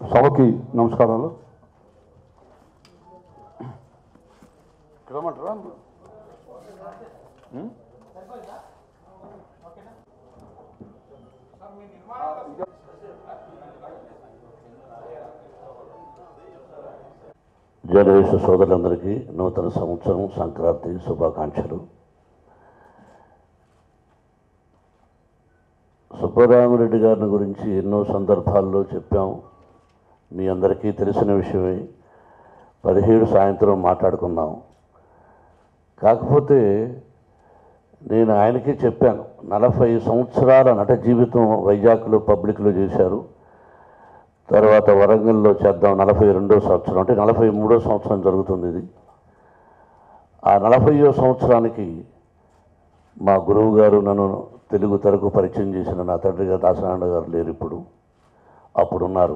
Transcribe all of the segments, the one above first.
సభకి నమస్కారాలు ఇక్కడ రమ్మంటారా? ఉం? జర్నలిస్టు సోదరులందరికీ నూతన సంవత్సరం సంక్రాంతి శుభాకాంక్షలు సుబ్బరామరెడ్డి గారిని గురించి ఎన్నో సందర్భాల్లో చెప్పాం మీ అందరికీ తెలిసిన విషయమే పదిహేడు సాయంత్రం మాట్లాడుకున్నాం కాకపోతే నేను ఆయనకే చెప్పాను నలభై సంవత్సరాల నట జీవితం వైజాగ్లో పబ్లిక్లో చేశారు తర్వాత వరంగల్లో చేద్దాం నలభై రెండో సంవత్సరం అంటే నలభై మూడో సంవత్సరం జరుగుతుంది ఇది ఆ నలభైయో సంవత్సరానికి మా గురువు గారు నన్ను తెలుగు తరకు పరిచయం చేసిన నా తండ్రి గారు దాసనారాయణ గారు లేరు ఇప్పుడు అప్పుడున్నారు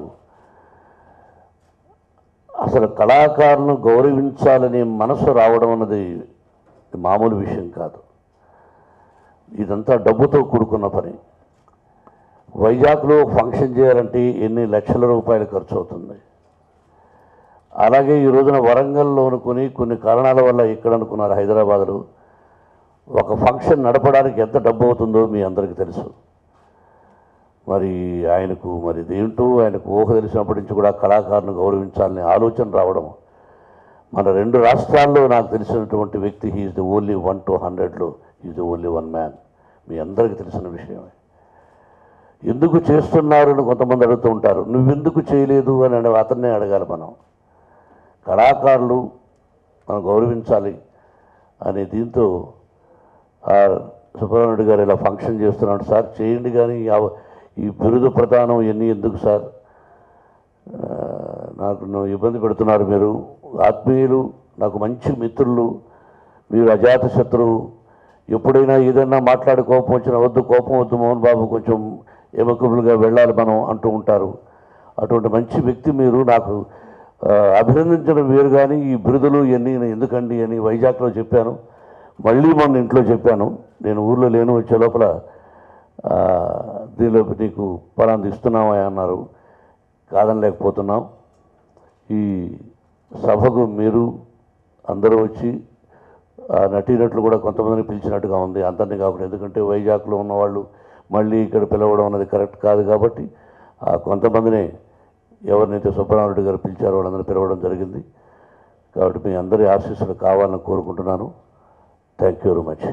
అసలు కళాకారులను గౌరవించాలనే మనసు రావడం అన్నది మామూలు విషయం కాదు ఇదంతా డబ్బుతో కూడుకున్న పని వైజాగ్లో ఫంక్షన్ చేయాలంటే ఎన్ని లక్షల రూపాయలు ఖర్చు అవుతుంది అలాగే ఈ రోజున వరంగల్లో అనుకుని కొన్ని కారణాల వల్ల ఇక్కడ అనుకున్నారు హైదరాబాద్లో ఒక ఫంక్షన్ నడపడానికి ఎంత డబ్బు అవుతుందో మీ అందరికీ తెలుసు మరి ఆయనకు మరి దేంటో ఆయనకు ఊహ తెలిసినప్పటి నుంచి కూడా కళాకారుని గౌరవించాలనే ఆలోచన రావడం మన రెండు రాష్ట్రాల్లో నాకు తెలిసినటువంటి వ్యక్తి he's the only one two హండ్రెడ్లో is the only one man మీ అందరికీ తెలిసిన విషయమే ఎందుకు చేస్తున్నారు అని కొంతమంది అడుగుతూ ఉంటారు నువ్వెందుకు చేయలేదు అని అనే అతన్నే అడగాలి మనం కళాకారులు మనం గౌరవించాలి అనే దీంతో ఆ సుబ్రహ్మణ్యుడు గారు ఇలా ఫంక్షన్ చేస్తున్నాడు సార్ చేయండి కానీ ఈ అవ- ఈ బిరుదు ప్రధానం ఇవన్నీ ఎందుకు సార్ ఆ, నాకు నువ్వు ఇబ్బంది పెడుతున్నారు మీరు ఆత్మీయులు నాకు మంచి మిత్రులు మీరు అజాత శత్రువు ఎప్పుడైనా ఏదైనా మాట్లాడి కోపం వచ్చిన వద్దు కోపం వద్దు మోహన్ బాబు కొంచెం ఎమకబుల్గా వెళ్ళాలి మనం అంటూ ఉంటారు అటువంటి మంచి వ్యక్తి మీరు నాకు ఆ, అభినందించడం వేరు కానీ ఈ బిరుదులు ఇవన్నీ నేను ఎందుకండి అని వైజాగ్లో చెప్పాను మళ్ళీ మొన్న ఇంట్లో చెప్పాను నేను ఊర్లో లేను వచ్చే లోపల ఆ, దీనిలో నీకు పలాంది ఇస్తున్నామా అన్నారు కాదనలేకపోతున్నాం ఈ సభకు మీరు అందరూ వచ్చి ఆ నటీనటులు కూడా కొంతమందిని పిలిచినట్టుగా ఉంది అందరినీ కాకుండా ఎందుకంటే వైజాగ్లో ఉన్నవాళ్ళు మళ్ళీ ఇక్కడ పిలవడం అనేది కరెక్ట్ కాదు కాబట్టి ఆ కొంతమందిని ఎవరినైతే సుబ్రహ్మణ్యుడు గారు పిలిచారో వాళ్ళందరినీ పిలవడం జరిగింది కాబట్టి మీ అందరి ఆశీస్సులు కావాలని కోరుకుంటున్నాను థ్యాంక్ యూ వెరీ మచ్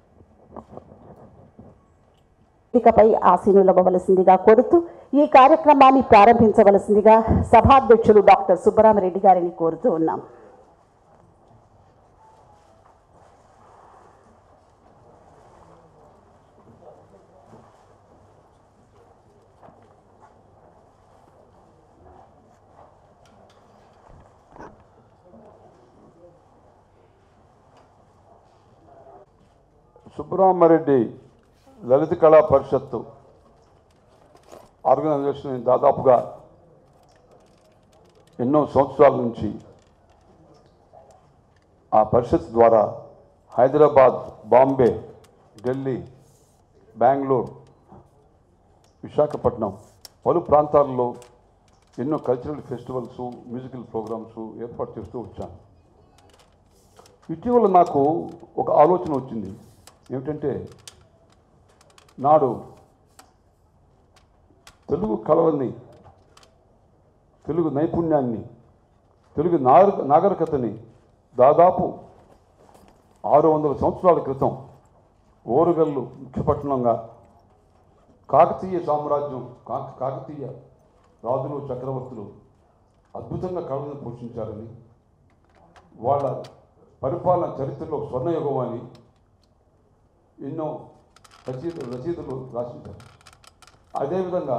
వేదికపై ఆసీనులవ్వవలసిందిగా కోరుతూ ఈ కార్యక్రమాన్ని ప్రారంభించవలసిందిగా సభాధ్యక్షులు డాక్టర్ సుబ్బరామరెడ్డి గారిని కోరుతూ ఉన్నాం సుబ్బరామారెడ్డి లలిత కళా పరిషత్తు ఆర్గనైజేషన్ దాదాపుగా ఎన్నో సంవత్సరాల నుంచి ఆ పరిషత్ ద్వారా హైదరాబాద్ బాంబే ఢిల్లీ బెంగళూరు విశాఖపట్నం పలు ప్రాంతాల్లో ఎన్నో కల్చరల్ ఫెస్టివల్స్ మ్యూజికల్ ప్రోగ్రామ్స్ ఏర్పాటు చేస్తూ వచ్చాను ఇటీవల నాకు ఒక ఆలోచన వచ్చింది ఏమిటంటే నాడు తెలుగు కళని తెలుగు నైపుణ్యాన్ని తెలుగు నాగ నాగరికతని దాదాపు ఆరు వందల సంవత్సరాల క్రితం ఓరుగల్లు ముఖ్యపట్టణంగా కాకతీయ సామ్రాజ్యం కాక కాకతీయ రాజులు చక్రవర్తులు అద్భుతంగా కళలను పోషించారని వాళ్ళ పరిపాలన చరిత్రలో స్వర్ణయుగం అని ఎన్నో రచయిత రచయితలు రాసింటారు అదేవిధంగా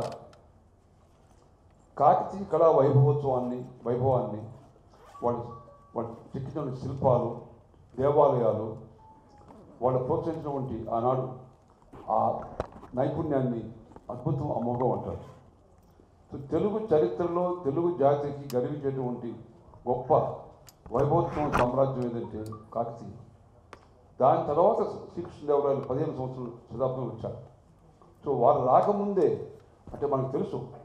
కాకతీయ కళా వైభవోత్సవాన్ని వైభవాన్ని వాళ్ళు వాళ్ళు చెక్కిన శిల్పాలు దేవాలయాలు వాళ్ళు ప్రోత్సహించినటువంటి ఆనాడు ఆ నైపుణ్యాన్ని అద్భుతం అమోఘం అంటారు సో తెలుగు చరిత్రలో తెలుగు జాతికి గర్వించేటువంటి గొప్ప వైభవోత్సవం సామ్రాజ్యం ఏదంటే కాకతీయ దాని తర్వాత శ్రీకృష్ణదేవరాయలు పదిహేను సంవత్సరాలు శతాబ్దంలో వచ్చారు సో వారు రాకముందే అంటే మనకు తెలుసు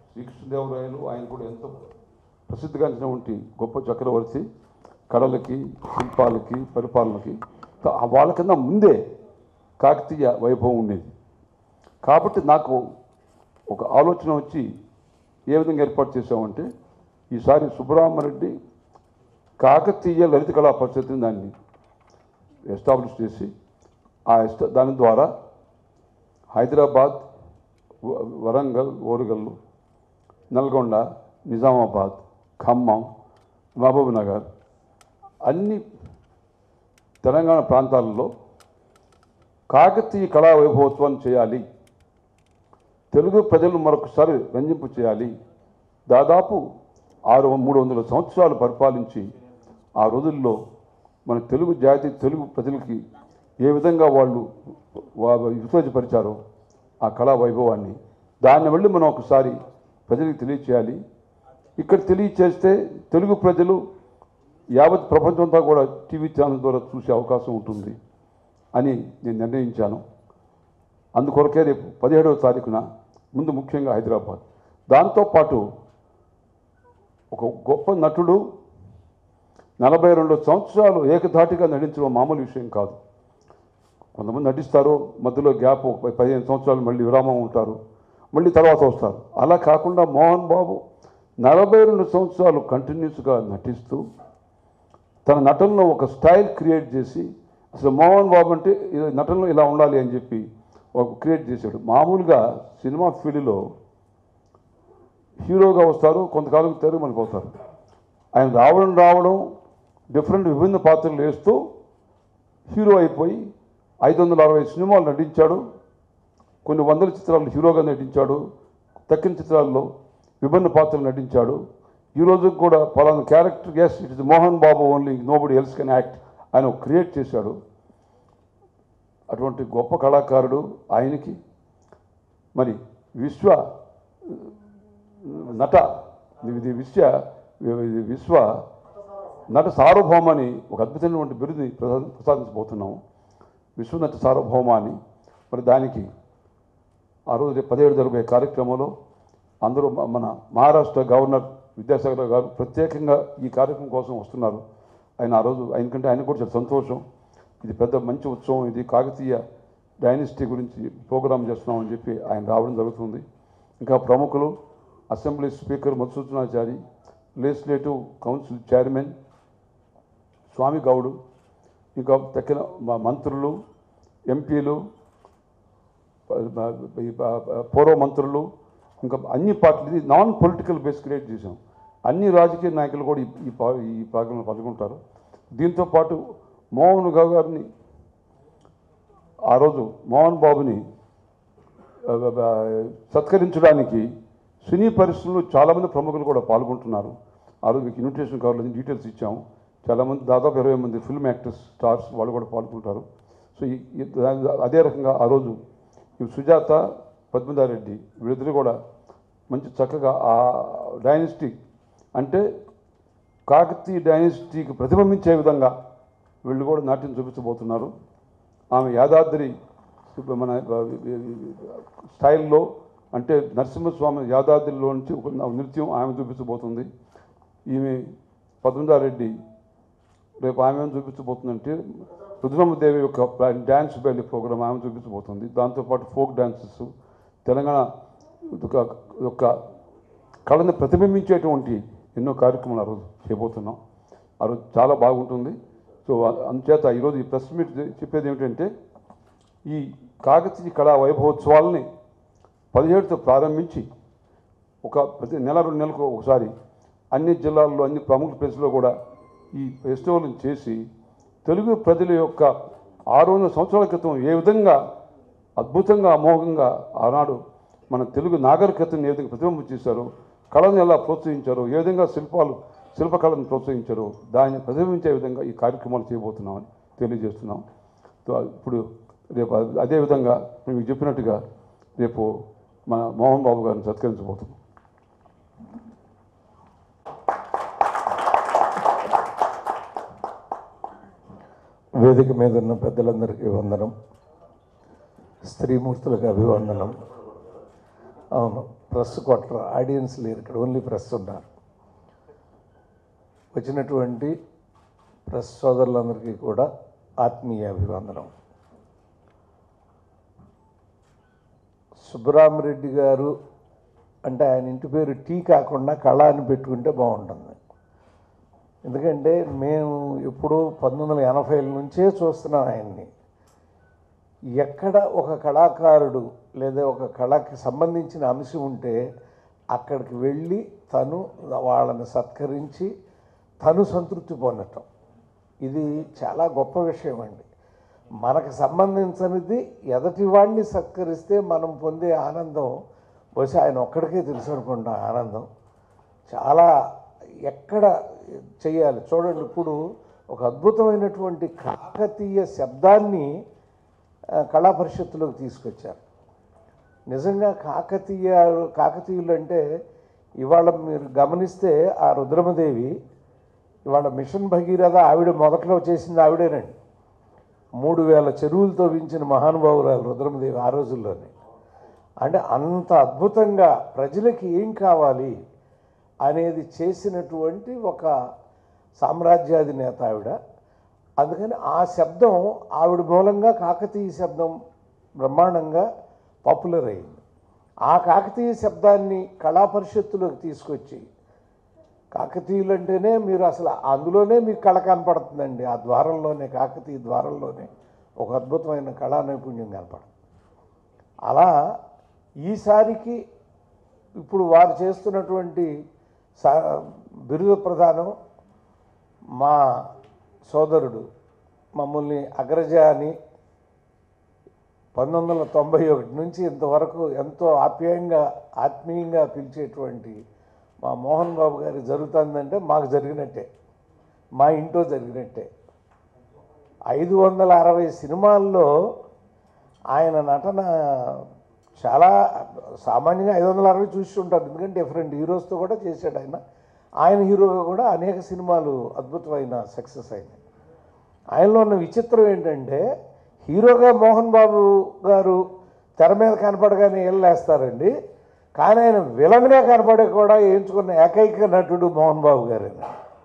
శ్రీకృష్ణదేవరాయలు ఆయన కూడా ఎంతో ప్రసిద్ధిగాంచినటువంటి గొప్ప చక్రవర్తి కళలకి శిల్పాలకి పరిపాలనకి తా- వాళ్ళకన్నా ముందే కాకతీయ వైభవం ఉండేది కాబట్టి నాకు ఒక ఆలోచన వచ్చి ఏ విధంగా ఏర్పాటు చేసామంటే ఈసారి సుబ్బరామరెడ్డి కాకతీయ లలిత కళా పరిషత్ని దాన్ని ఎస్టాబ్లిష్ చేసి ఆ ఎస్ట దాని ద్వారా హైదరాబాద్ వ- వరంగల్ ఓరుగల్లు నల్గొండ నిజామాబాద్ ఖమ్మం మహబూబ్ నగర్ అన్ని తెలంగాణ ప్రాంతాలలో కాకతీయ కళా వైభవోత్సవాన్ని చేయాలి తెలుగు ప్రజలు మరొకసారి రంజింపు చేయాలి దాదాపు ఆరు మూడు వందల సంవత్సరాలు పరిపాలించి ఆ రోజుల్లో మన తెలుగు జాతి తెలుగు ప్రజలకి ఏ విధంగా వాళ్ళు వా- ఉత్తేజపరిచారో ఆ కళా వైభవాన్ని దాన్ని వెళ్ళి మనం ఒకసారి ప్రజలకు తెలియచేయాలి ఇక్కడ తెలియచేస్తే తెలుగు ప్రజలు యావత్ ప్రపంచంతో కూడా టీవీ ఛానల్ ద్వారా చూసే అవకాశం ఉంటుంది అని నేను నిర్ణయించాను అందుకొరకే రేపు పదిహేడవ తారీఖున ముందు ముఖ్యంగా హైదరాబాద్ దాంతోపాటు ఒక గొప్ప నటుడు నలభై రెండు సంవత్సరాలు ఏకధాటిగా నటించడం మామూలు విషయం కాదు కొంతమంది నటిస్తారు మధ్యలో గ్యాప్ ఒక పదిహేను సంవత్సరాలు మళ్ళీ విరామం ఉంటారు మళ్ళీ తర్వాత వస్తారు అలా కాకుండా మోహన్ బాబు నలభై రెండు సంవత్సరాలు కంటిన్యూస్గా నటిస్తూ తన నటనలో ఒక స్టైల్ క్రియేట్ చేసి అసలు మోహన్ బాబు అంటే ఇది నటనలో ఇలా ఉండాలి అని చెప్పి ఒక క్రియేట్ చేశాడు మామూలుగా సినిమా ఫీల్డ్లో హీరోగా వస్తారు కొంతకాలం తెర మనకు ఆయన రావడం రావడం డిఫరెంట్ విభిన్న పాత్రలు వేస్తూ హీరో అయిపోయి ఐదు వందల అరవై సినిమాలు నటించాడు కొన్ని వందల చిత్రాలు హీరోగా నటించాడు తక్కిన చిత్రాల్లో విభిన్న పాత్రలు నటించాడు ఈ రోజు కూడా పలానా character as it is Mohan Babu only nobody else can act ఆయన క్రియేట్ చేశాడు అటువంటి గొప్ప కళాకారుడు ఆయనకి మరి విశ్వ నట ఇది విశ్వ ఇది విశ్వ నట సార్వభౌమ అని ఒక అద్భుతమైనటువంటి బిరుదుని ప్రసా- ప్రసాదించబోతున్నాము విశ్వనట సార్వభౌమ అని మరి దానికి ఆ రోజు రేపు పదిహేడు జరిగే కార్యక్రమంలో అందరూ మ- మన మహారాష్ట్ర గవర్నర్ విద్యాసాగర్ గారు ప్రత్యేకంగా ఈ కార్యక్రమం కోసం వస్తున్నారు ఆయన ఆ రోజు ఆయనకంటే ఆయన కూడా చాలా సంతోషం ఇది పెద్ద మంచి ఉత్సవం ఇది కాకతీయ డైనస్టీ గురించి ప్రోగ్రామ్ చేస్తున్నామని చెప్పి ఆయన రావడం జరుగుతుంది ఇంకా ప్రముఖులు assembly speaker Madhusudanachari legislative council chairman Swamy Goud ఇంకా తక్కిన మా మంత్రులు ఎంపీలు ఈ ప- ప- పూర్వ మంత్రులు ఇంకా అన్ని పార్టీలు ఇది నాన్ పొలిటికల్ బేస్ క్రియేట్ చేశాం అన్ని రాజకీయ నాయకులు కూడా ఈ- ఈ పా- ఈ ప్రోగ్రాంలో పాల్గొంటారు దీంతో పాటు మోహన్ గారు గారిని ఆ రోజు మోహన్ బాబుని ఆ, ఆ, సత్కరించడానికి సినీ పరిశ్రమలో చాలామంది ప్రముఖులు కూడా పాల్గొంటున్నారు ఆ రోజు మీకు ఇన్విటేషన్ కావాలని డీటెయిల్స్ ఇచ్చాము చాలామంది దాదాపు ఇరవై మంది ఫిల్మ్ యాక్టర్స్ స్టార్స్ వాళ్ళు కూడా పాల్గొంటారు సో ఈ ఈ- అదే రకంగా ఆ రోజు ఈ సుజాత పద్మదారెడ్డి వీళ్ళిద్దరు కూడా మంచి చక్కగా ఆ డైనస్టీ అంటే కాకతీయ డైనస్టీకి ప్రతిబింబించే విధంగా వీళ్ళు కూడా నాట్యం చూపించబోతున్నారు ఆమె యాదాద్రి ఇప్పుడు మన స్టైల్లో అంటే నరసింహస్వామి యాదాద్రిలో నుంచి ఒక నృత్యం ఆమె చూపించబోతుంది ఈమె పద్మదారెడ్డి రేపు ఆమె ఏం చూపించబోతుందంటే రుద్రమ్మదేవి యొక్క డ్యాన్స్ బ్యాలీ ప్రోగ్రామ్ ఆమె చూపించబోతుంది దాంతోపాటు ఫోక్ డాన్సెస్ తెలంగాణ యొక్క యొక్క కళని ప్రతిబింబించేటువంటి ఎన్నో కార్యక్రమాలు ఆ రోజు చేయబోతున్నాం ఆ రోజు చాలా బాగుంటుంది సో అ- అందుచేత ఈరోజు ఈ ప్రెస్ మీట్ చెప్పేది ఏమిటంటే ఈ కాకతీయ కళా వైభవోత్సవాలని పదిహేడుతో ప్రారంభించి ఒక ప్రతి నెల రెండు నెలలకు ఒకసారి అన్ని జిల్లాల్లో అన్ని ప్రముఖ ప్లేస్లో కూడా ఈ ఫెస్టివల్ని చేసి తెలుగు ప్రజల యొక్క ఆరు వందల సంవత్సరాల క్రితం ఏ విధంగా అద్భుతంగా అమోఘంగా ఆనాడు మన తెలుగు నాగరికతను ఏ విధంగా ప్రతిబింబం చేశారో కళను ఎలా ప్రోత్సహించారో ఏ విధంగా శిల్పాలు శిల్పకళను ప్రోత్సహించారో దాన్ని ప్రతిబింబించే విధంగా ఈ కార్యక్రమాలు చేయబోతున్నామని తెలియజేస్తున్నాం సో ఇప్పుడు రేపు అదేవిధంగా మీకు చెప్పినట్టుగా రేపు మన మోహన్ బాబు గారిని సత్కరించబోతున్నాం వేదిక మీద ఉన్న పెద్దలందరికీ వందనం స్త్రీమూర్తులకు అభివందనం అవును ప్రెస్ కొట్టరు ఆడియన్స్ లేరు ఇక్కడ ఓన్లీ ప్రెస్ ఉన్నారు వచ్చినటువంటి ప్రెస్ సోదరులందరికీ కూడా ఆత్మీయ అభివందనం సుబ్బరామరెడ్డి గారు అంటే ఆయన ఇంటి పేరు టీ కాకుండా కళ అని పెట్టుకుంటే బాగుంటుంది ఎందుకంటే మేము ఎప్పుడూ పంతొమ్మిది వందల ఎనభైల నుంచే చూస్తున్నాం ఆయన్ని ఎక్కడ ఒక కళాకారుడు లేదా ఒక కళకి సంబంధించిన అంశం ఉంటే అక్కడికి వెళ్ళి తను వాళ్ళని సత్కరించి తను సంతృప్తి పొందటం ఇది చాలా గొప్ప విషయం అండి మనకు సంబంధించినది ఎదటి వాడిని సత్కరిస్తే మనం పొందే ఆనందం బహుశా ఆయన ఒక్కడికే తెలుసు అనుకుంటా ఆనందం చాలా ఎక్కడ చేయాలి చూడండి ఇప్పుడు ఒక అద్భుతమైనటువంటి కాకతీయ శబ్దాన్ని ఆ, కళా పరిషత్తులోకి తీసుకొచ్చారు నిజంగా కాకతీయ కాకతీయులు అంటే ఇవాళ మీరు గమనిస్తే ఆ రుద్రమదేవి ఇవాళ మిషన్ భగీరథ ఆవిడ మొదట్లో చేసింది ఆవిడేనండి మూడు వేల చెరువులు తవ్వించిన మహానుభావురాలు రుద్రమదేవి ఆ రోజుల్లోనే అంటే అంత అద్భుతంగా ప్రజలకి ఏం కావాలి అనేది చేసినటువంటి ఒక సామ్రాజ్యాధినేత ఆవిడ అందుకని ఆ శబ్దం ఆవిడ మూలంగా కాకతీయ శబ్దం బ్రహ్మాండంగా పాపులర్ అయింది ఆ కాకతీయ శబ్దాన్ని కళా పరిషత్తులోకి తీసుకొచ్చి కాకతీయులు అంటేనే మీరు అసలు అందులోనే మీకు కళ కనపడుతుందండి ఆ ద్వారంలోనే కాకతీయ ద్వారంలోనే ఒక అద్భుతమైన కళా నైపుణ్యం కనపడుతుంది అలా ఈసారికి ఇప్పుడు వారు చేస్తున్నటువంటి సా బిరుదు ప్రదానం మా సోదరుడు మమ్మల్ని అగ్రజ అని పంతొమ్మిది వందల తొంభై ఒకటి నుంచి ఇంతవరకు ఎంతో ఆప్యాయంగా ఆత్మీయంగా పిలిచేటువంటి మా మోహన్ బాబు గారి జరుగుతుందంటే మాకు జరిగినట్టే మా ఇంట్లో జరిగినట్టే ఐదు వందల అరవై సినిమాల్లో ఆయన నటన చాలా సామాన్యంగా ఐదు వందల అరవై చూసి ఉంటారు ఎందుకంటే డిఫరెంట్ హీరోస్తో కూడా చేశాడు ఆయన ఆయన హీరోగా కూడా అనేక సినిమాలు అద్భుతమైన సక్సెస్ అయినాయి ఆయనలో ఉన్న విచిత్రం ఏంటంటే హీరోగా మోహన్ బాబు గారు తెర మీద కనపడగానే వెళ్ళేస్తారండి కానీ ఆయన విలన్గా కనపడే కూడా ఎంచుకున్న ఏకైక నటుడు మోహన్ బాబు గారేనా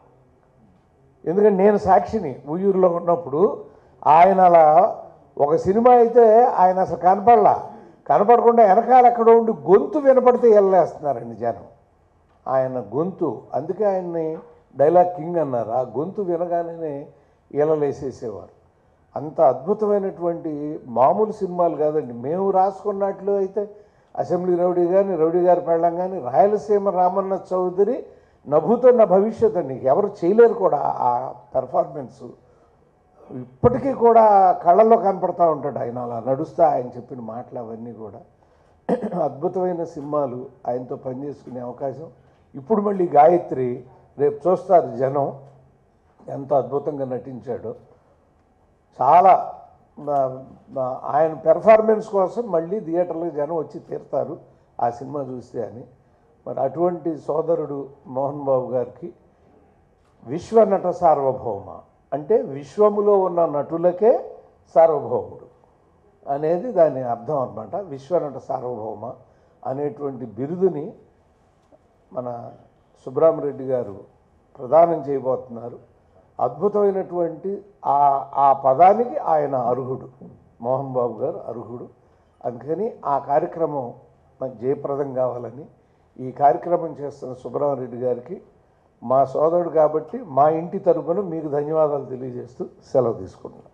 ఎందుకంటే నేను సాక్షిని ఉయ్యూరులో ఉన్నప్పుడు ఆయన అలా ఒక సినిమా అయితే ఆయన అసలు కనపడలా కనపడకుండా వెనకాల ఎక్కడ ఉండి గొంతు వినపడితే వెళ్ళేస్తున్నారండి జనం ఆయన గొంతు అందుకే ఆయన్ని డైలాగ్ కింగ్ అన్నారు ఆ గొంతు వినగానే ఈలలేసేసేవారు అంత అద్భుతమైనటువంటి మామూలు సినిమాలు కాదండి మేము రాసుకున్నట్లు అయితే అసెంబ్లీ రౌడీ కానీ రౌడీ గారి పెళ్ళం కానీ రాయలసీమ రామన్న చౌదరి నభూతో నా భవిష్యత్ అండి ఎవరు చేయలేరు కూడా ఆ పెర్ఫార్మెన్స్ ఇప్పటికీ కూడా కళ్ళల్లో కనపడతా ఉంటాడు ఆయన అలా నడుస్తా ఆయన చెప్పిన మాటలు అవన్నీ కూడా అద్భుతమైన సినిమాలు ఆయనతో పనిచేసుకునే అవకాశం ఇప్పుడు మళ్ళీ గాయత్రి రేపు చూస్తారు జనం ఎంత అద్భుతంగా నటించాడో చాలా మా- మా- ఆయన పెర్ఫార్మెన్స్ కోసం మళ్ళీ థియేటర్లో జనం వచ్చి తీరుతారు ఆ సినిమా చూస్తే అని మరి అటువంటి సోదరుడు మోహన్ బాబు గారికి విశ్వనట సార్వభౌమ అంటే విశ్వములో ఉన్న నటులకే సార్వభౌముడు అనేది దాని అర్థం అన్నమాట విశ్వనట సార్వభౌమ అనేటువంటి బిరుదుని మన సుబ్రహ్మరెడ్డి గారు ప్రదానం చేయబోతున్నారు అద్భుతమైనటువంటి ఆ ఆ పదానికి ఆయన అర్హుడు మోహన్ బాబు గారు అర్హుడు అందుకని ఆ కార్యక్రమం మనకు జయప్రదం కావాలని ఈ కార్యక్రమం చేస్తున్న సుబ్రహ్మరెడ్డి గారికి మా సోదరుడు కాబట్టి మా ఇంటి తరపున మీకు ధన్యవాదాలు తెలియజేస్తూ సెలవు తీసుకుంటున్నాను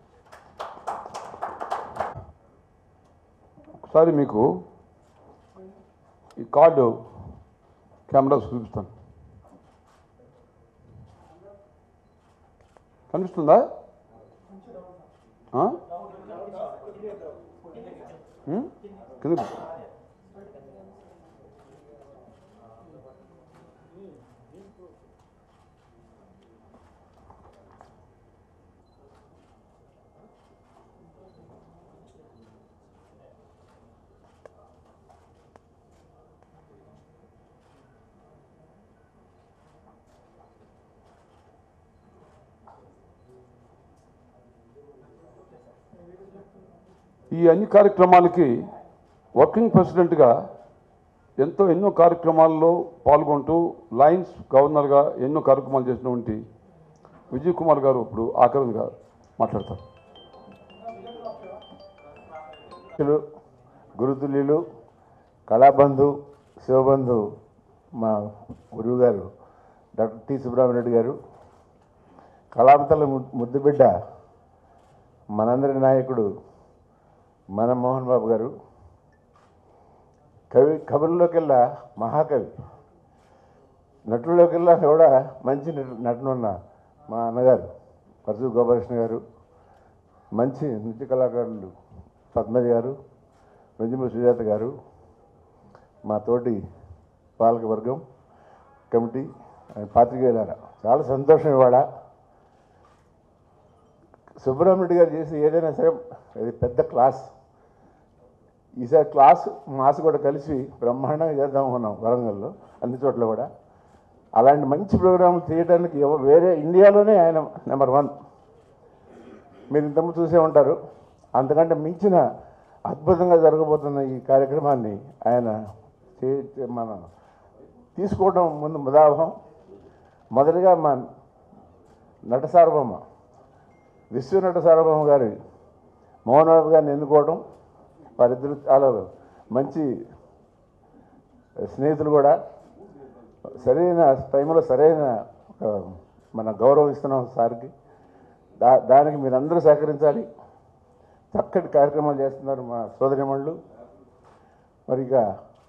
ఒకసారి మీకు ఈ కార్డు కెమెరా చూపిస్తాను కనిపిస్తుందా ఆ? ఉం? కింద ఈ అన్ని కార్యక్రమాలకి వర్కింగ్ ప్రెసిడెంట్గా ఎంతో ఎన్నో కార్యక్రమాల్లో పాల్గొంటూ లయన్స్ గవర్నర్గా ఎన్నో కార్యక్రమాలు చేసినటువంటి విజయ్ కుమార్ గారు ఇప్పుడు ఆఖరిగా మాట్లాడతారు శిష్యులు గురుతుల్యులు కళాబంధు శివబంధు మా గురువు గారు డాక్టర్ టి సుబ్రహ్మణ్యుడు గారు కళాంతల ము- ముద్దుబిడ్డ మనందరి నాయకుడు మన మోహన్ బాబు గారు కవి కవుల్లోకెల్లా మహాకవి నటుల్లోకెల్లా కూడా మంచి నటు- నటనున్న మా అన్నగారు పరశు గోపాలకృష్ణ గారు మంచి నృత్య కళాకారులు పద్మజ గారు వెంజమూరి సుజాత గారు మా తోటి పాలక వర్గం కమిటీ అండ్ పాత్రికేయులారా చాలా సంతోషం ఇవాళ సుబ్రహ్మణ్యుడు గారు చేసి ఏదైనా సరే అది పెద్ద క్లాస్ ఈసారి క్లాస్ మాస్ కూడా కలిసి బ్రహ్మాండంగా చేద్దాం అనుకున్నాం వరంగల్లో అన్ని చోట్ల కూడా అలాంటి మంచి ప్రోగ్రాంలు తీయడానికి ఎవ- వేరే ఇండియాలోనే ఆయన నెంబర్ వన్ మీరు ఇంతకుముందు చూసే ఉంటారు అంతకంటే మించిన అద్భుతంగా జరగబోతున్న ఈ కార్యక్రమాన్ని ఆయన చే- మన తీసుకోవడం ముందు ముదాభం మొదటిగా మా నట సార్వభౌమ విశ్వ నట సార్వభౌమ గారి మోహన్ బాబు గారిని ఎన్నుకోవడం వారిద్దరు చాలా మంచి స్నేహితులు కూడా సరైన టైంలో సరైన ఒక మన గౌరవం ఇస్తున్నాం సార్కి దా దానికి మీరందరూ సహకరించాలి చక్కటి కార్యక్రమాలు చేస్తున్నారు మా సోదరిమణులు మరి ఇక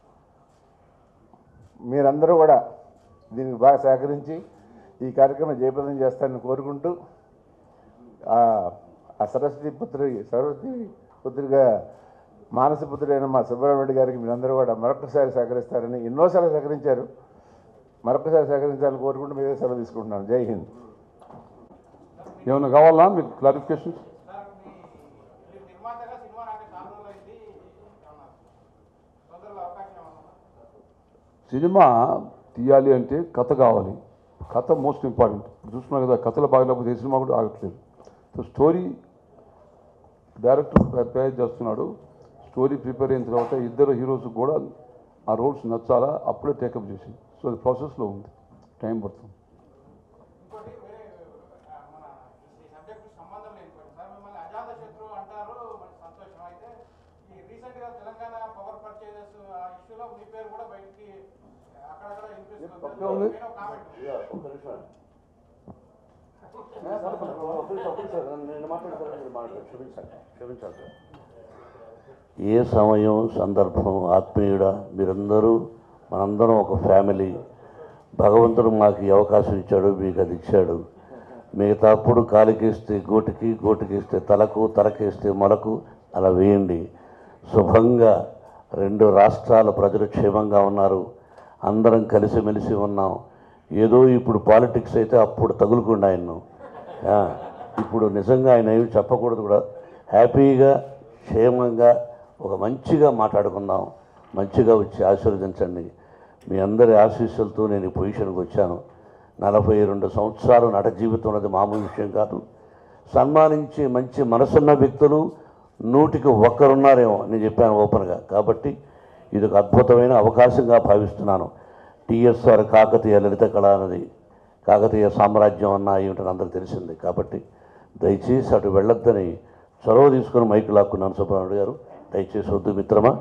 మీరందరూ కూడా దీనికి బాగా సహకరించి ఈ కార్యక్రమం జయప్రదం చేస్తారని కోరుకుంటూ ఆ ఆ సరస్వతి పుత్రి సరస్వతి పుత్రిగా మానస పుత్రుడైన మా సుబ్రహ్మణ్యుడు గారికి మీరందరూ కూడా మరొకసారి సహకరిస్తారని ఎన్నోసార్లు సహకరించారు మరొకసారి సహకరించాలని కోరుకుంటూ మీరే సెలవు తీసుకుంటున్నాను జై హింద్ ఏమైనా కావాలా మీకు క్లారిఫికేషన్ నిర్మాతగా సినిమా నాకు చాలా రోజులైంది ఏమన్నా తొందరలో అవకాశం ఏమన్నా సినిమా తీయాలి అంటే కథ కావాలి కథ మోస్ట్ ఇంపార్టెంట్ చూసుకున్నాం కదా కథలు బాగలేకపోతే ఏ సినిమా కూడా ఆగట్లేదు సో స్టోరీ డైరెక్టర్ ప్రిపేర్ చేస్తున్నాడు స్టోరీ ప్రిపేర్ అయిన తర్వాత ఇద్దరు హీరోస్ కూడా ఆ రోల్స్ నచ్చాలా అప్పుడే టేకప్ చేసి సో అది ప్రాసెస్లో ఉంది టైం పడుతుంది ఇంకోటి వేరే ఆ, మన ఈ సబ్జెక్ట్ సంబంధం లేని question. సార్ మిమ్మల్ని అజాత శత్రు అంటారు మనకి సంతోషం అయితే ఈ రీసెంట్ గా తెలంగాణ పవర్ పర్చేజెస్ ఆ ఇష్యూలో మీ పేరు కూడా బయటికి అక్కడక్కడ వినిపిస్తుంది ఉంది. నేను కామెంట్ ఏ సమయం సందర్భం ఆత్మీయుడ మీరందరూ మనందరం ఒక ఫ్యామిలీ భగవంతుడు మాకు ఈ అవకాశం ఇచ్చాడు మీకు అది ఇచ్చాడు మిగతా అప్పుడు కాలికేస్తే గోటికి గోటికేస్తే తలకు తలకేస్తే మొలకు అలా వేయండి శుభంగా రెండు రాష్ట్రాల ప్రజలు క్షేమంగా ఉన్నారు అందరం కలిసిమెలిసి ఉన్నాం ఏదో ఇప్పుడు పాలిటిక్స్ అయితే అప్పుడు తగులుకుండా ఆయన్ను ఆ, ఇప్పుడు నిజంగా ఆయన ఏమి చెప్పకూడదు కూడా హ్యాపీగా క్షేమంగా ఒక మంచిగా మాట్లాడుకుందాం మంచిగా వచ్చి ఆశీర్వదించండి మీ అందరి ఆశీస్సులతో నేను ఈ పొజిషన్కి వచ్చాను నలభై రెండు సంవత్సరాలు నట జీవితం అనేది మామూలు విషయం కాదు సన్మానించే మంచి మనసున్న వ్యక్తులు నూటికి ఒక్కరున్నారేమో నేను చెప్పాను ఓపెన్గా కాబట్టి ఇది ఒక అద్భుతమైన అవకాశంగా భావిస్తున్నాను టిఎస్ఆర్ కాకతీయ లలిత కళ అన్నది కాకతీయ సామ్రాజ్యం అన్న ఏమిటని అందరికీ తెలిసింది కాబట్టి దయచేసి అటు వెళ్ళొద్దని చొరవ తీసుకుని మైకు లాక్కున్నాను సుబ్రహ్మణ్యుడు గారు దయచేసి వద్దు మిత్రమా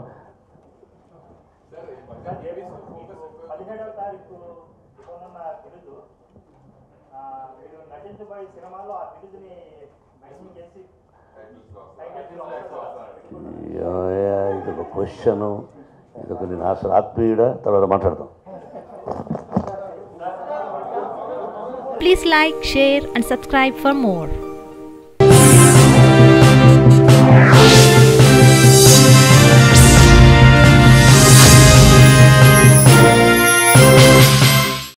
పదిహేడవ తారీఖు ఇవ్వనున్న బిరుదు ఆ, మీరు నటించబోయే సినిమాలో ఆ బిరుదుని మ్యాక్సిమం చేసి టైటిల్ ఏమయ్యా, ఇది ఒక క్వశ్చను ఇది ఒక నేను అసలు ఆత్మీయుడా తర్వాత మాట్లాడదాం Please like, share, and subscribe for more.